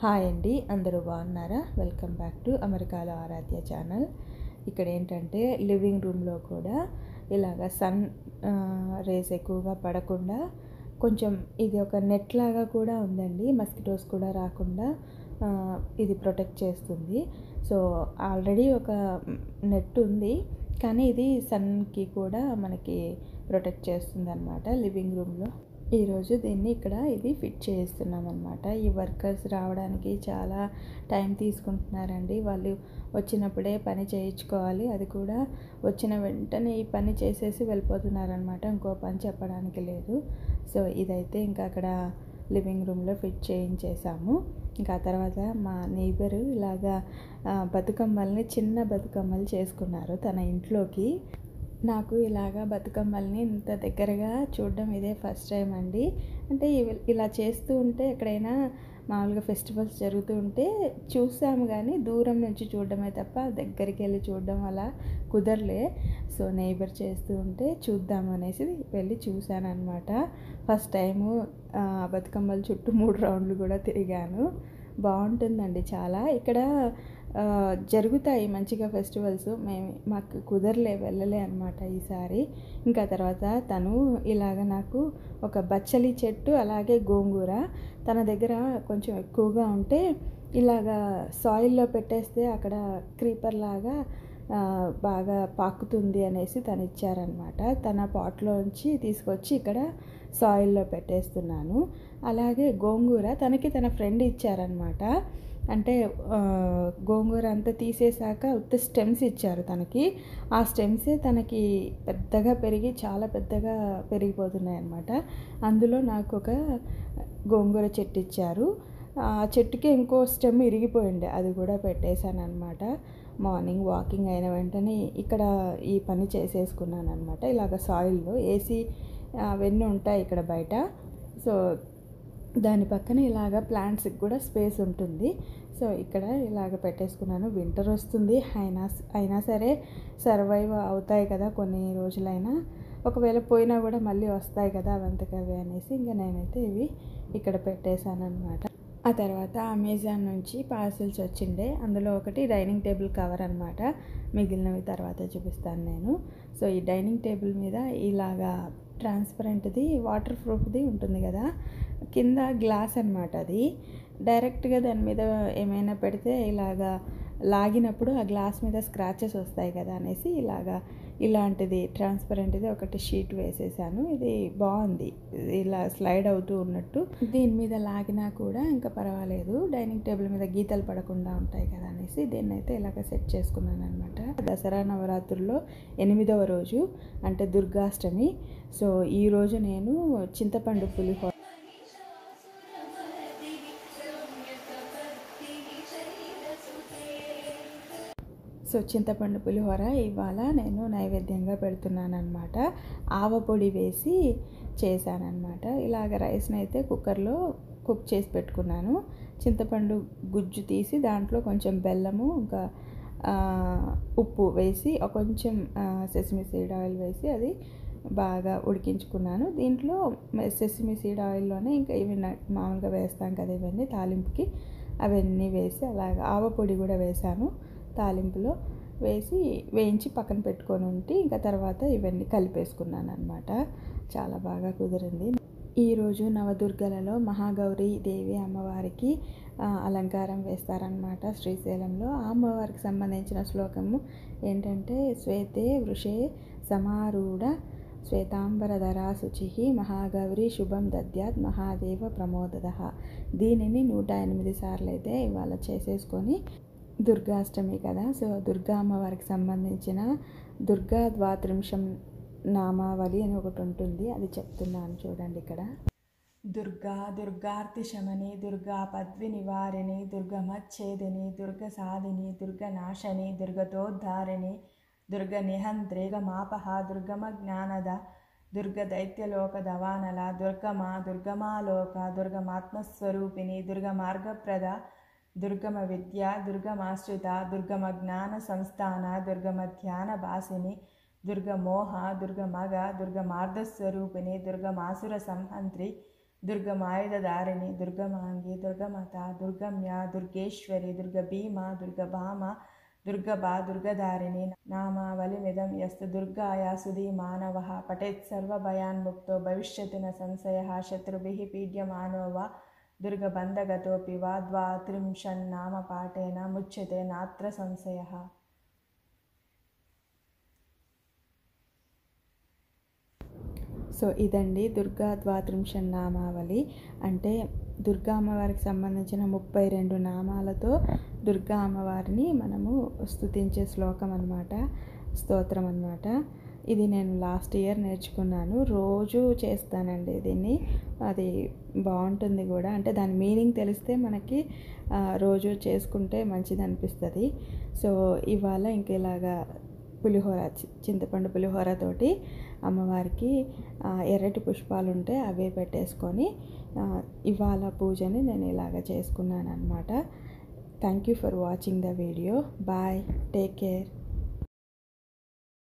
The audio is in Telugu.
హాయ్ అండి అందరూ బాగున్నారా వెల్కమ్ బ్యాక్ టు అమెరికాలో ఆరాధ్య ఛానల్ ఇక్కడ ఏంటంటే లివింగ్ రూమ్లో కూడా ఇలాగ సన్ రేస్ ఎక్కువగా పడకుండా కొంచెం ఇది ఒక నెట్ లాగా కూడా ఉందండి మస్కిటోస్ కూడా రాకుండా ఆ, ఇది ప్రొటెక్ట్ చేస్తుంది సో ఆల్రెడీ ఒక నెట్ ఉంది కానీ ఇది సన్కి కూడా మనకి ప్రొటెక్ట్ చేస్తుంది అనమాట లివింగ్ రూమ్లో ఈరోజు దీన్ని ఇక్కడ ఇది ఫిట్ చేస్తున్నాం అనమాట ఈ వర్కర్స్ రావడానికి చాలా టైం తీసుకుంటున్నారండి వాళ్ళు వచ్చినప్పుడే పని చేయించుకోవాలి అది కూడా వచ్చిన వెంటనే ఈ పని చేసేసి వెళ్ళిపోతున్నారనమాట ఇంకో పని చెప్పడానికి లేదు సో ఇదైతే ఇంకా అక్కడ లివింగ్ రూమ్లో ఫిట్ చేయించేసాము ఇంకా ఆ తర్వాత మా నేబరు ఇలాగా ఆ, బతుకమ్మల్ని చిన్న బతుకమ్మలు చేసుకున్నారు తన ఇంట్లోకి నాకు ఇలాగా బతుకమ్మల్ని ఇంత దగ్గరగా చూడడం ఇదే ఫస్ట్ టైం అండి అంటే ఇవి- ఇలా చేస్తూ ఉంటే ఎక్కడైనా మామూలుగా ఫెస్టివల్స్ జరుగుతూ ఉంటే చూసాము కానీ దూరం నుంచి చూడడమే తప్ప దగ్గరికి వెళ్ళి చూడడం అలా కుదరలే సో నైబర్ చేస్తూ ఉంటే చూద్దాం అనేసి వెళ్ళి చూశాను అనమాట ఫస్ట్ టైము ఆ, బతుకమ్మల చుట్టూ మూడు రౌండ్లు కూడా తిరిగాను బాగుంటుందండి చాలా ఇక్కడ ఆ, జరుగుతాయి మంచిగా ఫెస్టివల్స్ మేము మాకు కుదరలే వెళ్ళలే అనమాట ఈసారి ఇంకా తర్వాత తను ఇలాగ నాకు ఒక బచ్చలి చెట్టు అలాగే గోంగూర తన దగ్గర కొంచెం ఎక్కువగా ఉంటే ఇలాగా సాయిల్లో పెట్టేస్తే అక్కడ క్రీపర్ లాగా ఆ, బాగా పాకుతుంది అనేసి తను ఇచ్చారనమాట తన పాట్లోంచి తీసుకొచ్చి ఇక్కడ సాయిల్లో పెట్టేస్తున్నాను అలాగే గోంగూర తనకి తన ఫ్రెండ్ ఇచ్చారనమాట అంటే ఆ, గోంగూర అంతా తీసేశాక ఉత్త స్టెమ్స్ ఇచ్చారు తనకి ఆ స్టెమ్సే తనకి పెద్దగా పెరిగి చాలా పెద్దగా పెరిగిపోతున్నాయి అన్నమాట అందులో నాకు ఒక గోంగూర చెట్టు ఇచ్చారు ఆ చెట్టుకి ఇంకో స్టెమ్ ఇరిగిపోయిండే అది కూడా పెట్టేశాను అనమాట మార్నింగ్ వాకింగ్ అయిన వెంటనే ఇక్కడ ఈ పని చేసేసుకున్నాను అనమాట ఇలాగ సాయిల్లో ఏసీ అవన్నీ ఉంటాయి ఇక్కడ బయట సో దాని పక్కన ఇలాగ ప్లాంట్స్కి కూడా స్పేస్ ఉంటుంది సో ఇక్కడ ఇలాగ పెట్టేసుకున్నాను వింటర్ వస్తుంది అయినా అయినా సరే సర్వైవ్ అవుతాయి కదా కొన్ని రోజులైనా ఒకవేళ పోయినా కూడా మళ్ళీ వస్తాయి కదా అవంతకవి అనేసి ఇంకా నేనైతే ఇవి ఇక్కడ పెట్టేశాను అనమాట ఆ తర్వాత అమెజాన్ నుంచి పార్సిల్స్ వచ్చిండే అందులో ఒకటి డైనింగ్ టేబుల్ కవర్ అనమాట మిగిలినవి తర్వాత చూపిస్తాను నేను సో ఈ డైనింగ్ టేబుల్ మీద ఇలాగా ట్రాన్స్పరెంట్ది వాటర్ ప్రూఫ్ది ఉంటుంది కదా కింద గ్లాస్ అనమాట అది డైరెక్ట్గా దాని మీద ఏమైనా పెడితే ఇలాగా లాగినప్పుడు ఆ గ్లాస్ మీద స్క్రాచెస్ వస్తాయి కదా అనేసి ఇలాగా ఇలాంటిది ట్రాన్స్పరెంట్ది ఒకటి షీట్ వేసేసాను ఇది బాగుంది ఇలా స్లైడ్ అవుతూ ఉన్నట్టు దీని మీద లాగినా కూడా ఇంకా పర్వాలేదు డైనింగ్ టేబుల్ మీద గీతలు పడకుండా ఉంటాయి కదా అనేసి దీన్ని అయితే ఇలాగ సెట్ చేసుకున్నాను అనమాట దసరా నవరాత్రుల్లో ఎనిమిదవ రోజు అంటే దుర్గాష్టమి సో ఈ రోజు నేను చింతపండు పులిహోర సో చింతపండు పులిహోర ఇవాళ నేను నైవేద్యంగా పెడుతున్నాను అనమాట ఆవ పొడి వేసి చేశానన్నమాట ఇలాగ రైస్ని అయితే కుక్కర్లో కుక్ చేసి పెట్టుకున్నాను చింతపండు గుజ్జు తీసి దాంట్లో కొంచెం బెల్లము ఇంకా ఆ, ఉప్పు వేసి ఒక కొంచెం సెసమి సీడ్ ఆయిల్ వేసి అది బాగా ఉడికించుకున్నాను దీంట్లో సెసమి సీడ్ ఆయిల్లోనే ఇంకా ఇవి నట్- మామూలుగా వేస్తాం కదా ఇవన్నీ తాలింపుకి అవన్నీ వేసి అలాగా ఆవ పొడి కూడా వేసాను తాలింపులో వేసి వేయించి పక్కన పెట్టుకొని ఉంటే ఇంకా తర్వాత ఇవన్నీ కలిపేసుకున్నాను అనమాట చాలా బాగా కుదిరింది ఈరోజు నవదుర్గలలో మహాగౌరి దేవి అమ్మవారికి ఆ, అలంకారం వేస్తారనమాట శ్రీశైలంలో ఆ అమ్మవారికి సంబంధించిన శ్లోకము ఏంటంటే శ్వేతే వృషే సమారూఢ శ్వేతాంబరధరా శుచి మహాగౌరి శుభం దద్యాత్ మహాదేవ ప్రమోదద దీనిని నూట ఎనిమిది సార్లు అయితే ఇవాళ చేసేసుకొని దుర్గాష్టమి కదా సో దుర్గా అమ్మవారికి సంబంధించిన దుర్గా ద్వాత్రింశం నామావళి అని ఒకటి ఉంటుంది అది చెప్తున్నాను చూడండి ఇక్కడ దుర్గా దుర్గార్తి శమని దుర్గా పద్వి నివారిణి దుర్గమచ్ఛేదిని దుర్గ సాధిని దుర్గ నాశని దుర్గతోద్ధారిణి దుర్గ నిహంత్రి మాపహ దుర్గమ జ్ఞానద దుర్గ దైత్యలోక దవానల దుర్గమ దుర్గమాలోక దుర్గమాత్మస్వరూపిణి దుర్గ మార్గప్రద దుర్గమ విద్య దుర్గమాశ్రిత దుర్గమ జ్ఞాన సంస్థాన దుర్గమ ధ్యాన భాసిని దుర్గ మోహ దుర్గ మగ దుర్గ మార్గస్వరూపిణి దుర్గమాసుర సంహంత్రి దుర్గమాయుధధారిణి దుర్గమాంగి దుర్గమత దుర్గమ్య దుర్గేశ్వరి దుర్గభీమ దుర్గభామ దుర్గభా దుర్గధారిణి నామావళిమిదం యస్తు దుర్గాయ సుధీ మానవ పఠేత్ సర్వభయాన్ముక్తో భవిష్యతి న సంశయ శత్రుభిः పీడ్యమానో వా దుర్గబంధగతోపి వా ద్వాత్రింశన్నామపాఠేన ముచ్యతే నాత్ర సంశయः సో ఇదండి దుర్గా ద్వాత్రింశ నామావళి అంటే దుర్గా అమ్మవారికి సంబంధించిన ముప్పై రెండు నామాలతో దుర్గా అమ్మవారిని మనము స్తుతించే శ్లోకం అనమాట స్తోత్రం అనమాట ఇది నేను లాస్ట్ ఇయర్ నేర్చుకున్నాను రోజు చేస్తానండి దీన్ని అది బాగుంటుంది కూడా అంటే దాని మీనింగ్ తెలిస్తే మనకి రోజు చేసుకుంటే మంచిది అనిపిస్తుంది సో ఇవాళ ఇంక ఇలాగా పులిహోర చింతపండు పులిహోరతోటి అమ్మవారికి ఎర్రటి పుష్పాలు ఉంటే అవే పెట్టేసుకొని ఇవాళ పూజని నేను ఇలాగ చేసుకున్నాను అనమాట thank you for watching the video bye take care